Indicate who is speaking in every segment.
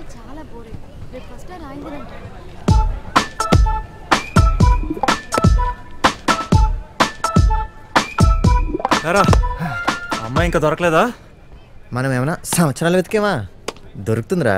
Speaker 1: చాలా బోరింగ్ రేపు ఫస్ట్ రాయిందనంట
Speaker 2: ఎరా అమ్మాయి ఇంకా దొరకలేదా
Speaker 3: మనం ఏమైనా సంవత్సరాలు వెతికేమా దొరుకుతుందిరా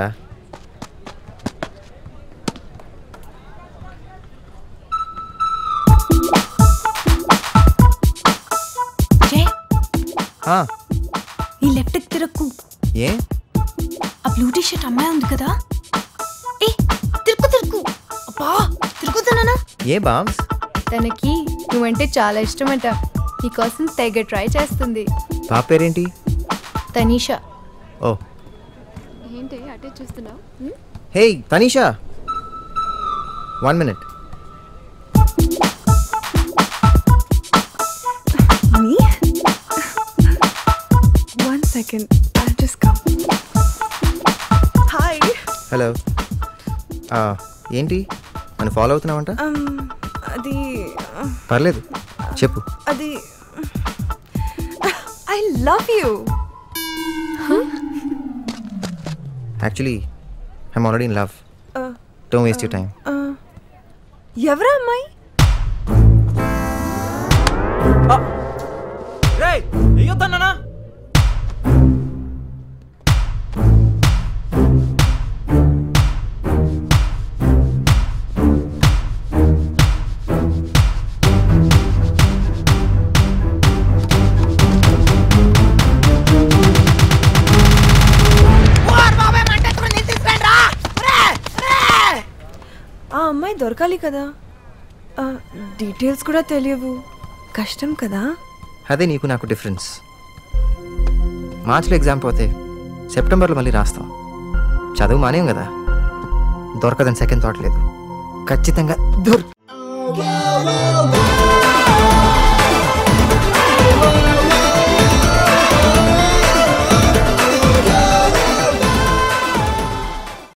Speaker 4: జే
Speaker 3: ఆ,
Speaker 4: ఈ లెఫ్ట్ తిరక్కు
Speaker 3: ఏ
Speaker 4: ఆ బ్లూ టీ షర్ట్ అమ్మాయి ఉంది కదా ఏ తిరుక్కు తిరుక్కు అబ్బా తిరుగుతున్నానా
Speaker 3: ఏ బామ్స్
Speaker 1: తనకి నువ్వంటే చాలా ఇష్టమంట నీకోసం తెగ ట్రై చేస్తుంది
Speaker 3: పాప పేరేంటి
Speaker 1: తనీషా
Speaker 3: ఓ
Speaker 1: ఏంటి అటే చూస్తున్నావు
Speaker 3: hey Tanisha one minute
Speaker 5: Me? One second. I'll just come. Hi.
Speaker 3: Hello ఏంటి నన్ను ఫాలో అవుతున్నావంట
Speaker 5: Um, అది uh,
Speaker 3: పర్లేదు చెప్పు
Speaker 5: అది I love you
Speaker 3: actually I'm already in love don't waste you time
Speaker 5: ఎవరా అమ్మాయి
Speaker 2: రే వెయ్యొద్దన్నానా
Speaker 5: ఆ అమ్మాయి దొరకాలి కదా డీటెయిల్స్ కూడా తెలియవు కష్టం కదా
Speaker 3: అదే నీకు నాకు డిఫరెన్స్ మార్చిలో ఎగ్జామ్ పోతే సెప్టెంబర్లో మళ్ళీ రాస్తాం చదువు మానేం కదా దొరకదని సెకండ్ థాట్ లేదు ఖచ్చితంగా దొర్